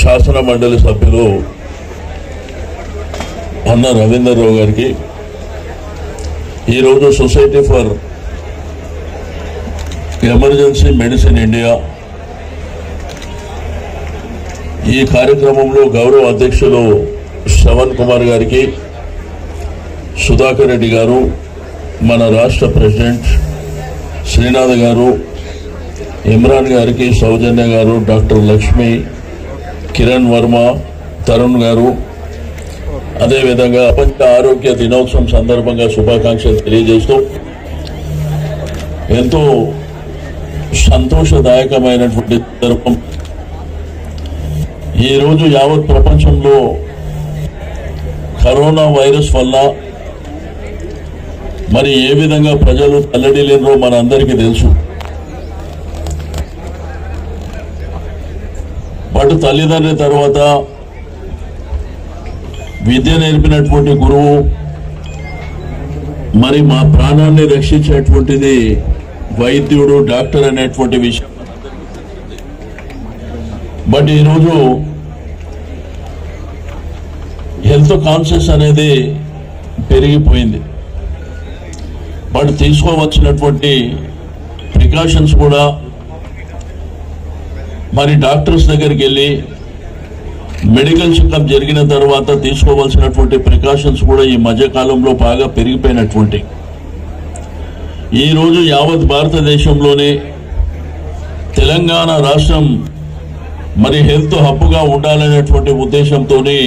శాసన మండలి సభ్యులు అన్న రవీందర్ రావు గారికి ఈరోజు society for emergency medicine India ఈ కార్యక్రమంలో గౌరవ అధ్యక్షులు శ్రవణ్ కుమార్ గారికి సుధాకర్ రెడ్డి గారు మన రాష్ట్ర ప్రెసిడెంట్ శ్రీనాథ్ గారు ఇమ్రాన్ గారికి సౌజన్య గారు డాక్టర్ లక్ష్మి కిరణ్ వర్మ తరుణ్ గారు అదేవిధంగా ప్రపంచ ఆరోగ్య దినోత్సవం సందర్భంగా శుభాకాంక్షలు తెలియజేస్తూ ఎంతో సంతోషదాయకమైనటువంటి సందర్భం ఈరోజు యావత్ ప్రపంచంలో కరోనా వైరస్ వల్ల మరి ఏ విధంగా ప్రజలు తల్లడిల్లినరో మనందరికీ తెలుసు అటు తల్లిదండ్రి తర్వాత విద్య నేర్పినటువంటి గురువు మరి మా ప్రాణాన్ని రక్షించేటువంటిది వైద్యుడు డాక్టర్ అనేటువంటి విషయం బట్ ఈరోజు హెల్త్ కాన్షియస్ అనేది పెరిగిపోయింది బట్ తీసుకోవలసినటువంటి ప్రికాషన్స్ కూడా మరి డాక్టర్స్ దగ్గరికి వెళ్ళి మెడికల్ చెకప్ జరిగిన తర్వాత తీసుకోవాల్సినటువంటి ప్రికాషన్స్ కూడా ఈ మధ్య కాలంలో బాగా పెరిగిపోయినటువంటి ఈ రోజు యావత్ భారతదేశంలోనే తెలంగాణ రాష్ట్రం మరి హెల్త్ హబ్గా ఉండాలనేటువంటి ఉద్దేశంతోనే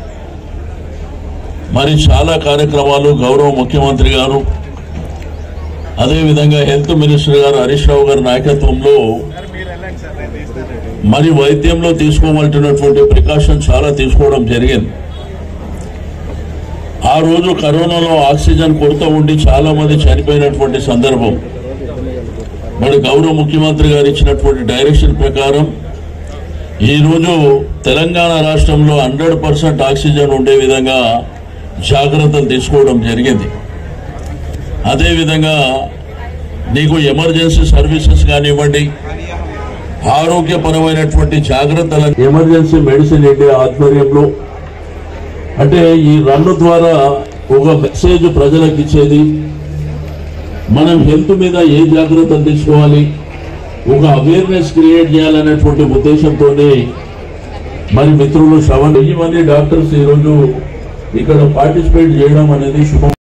మరి చాలా కార్యక్రమాలు గౌరవ ముఖ్యమంత్రి గారు అదేవిధంగా హెల్త్ మినిస్టర్ గారు హరీష్ రావు గారి నాయకత్వంలో మరి వైద్యంలో తీసుకోవాల్సినటువంటి ప్రికాషన్ చాలా తీసుకోవడం జరిగింది ఆ రోజు కరోనాలో ఆక్సిజన్ కొరత ఉండి చాలా మంది చనిపోయినటువంటి సందర్భం మరి గౌరవ ముఖ్యమంత్రి గారు ఇచ్చినటువంటి డైరెక్షన్ ప్రకారం ఈ రోజు తెలంగాణ రాష్ట్రంలో హండ్రెడ్ పర్సెంట్ ఆక్సిజన్ ఉండే విధంగా జాగ్రత్తలు తీసుకోవడం జరిగింది అదేవిధంగా నీకు ఎమర్జెన్సీ సర్వీసెస్ కానివ్వండి ఆరోగ్యపరమైనటువంటి జాగ్రత్తల ఎమర్జెన్సీ మెడిసిన్ ఇండియా ఆధ్వర్యంలో అంటే ఈ రన్ను ద్వారా ఒక మెసేజ్ ప్రజలకు ఇచ్చేది మనం హెల్త్ మీద ఏ జాగ్రత్తలు తీసుకోవాలి ఒక అవేర్నెస్ క్రియేట్ చేయాలనేటువంటి ఉద్దేశంతోనే మరి మిత్రులు శ్రవణ్ వెయ్యి మంది డాక్టర్స్ ఈరోజు ఇక్కడ పార్టిసిపేట్ చేయడం అనేది శుభం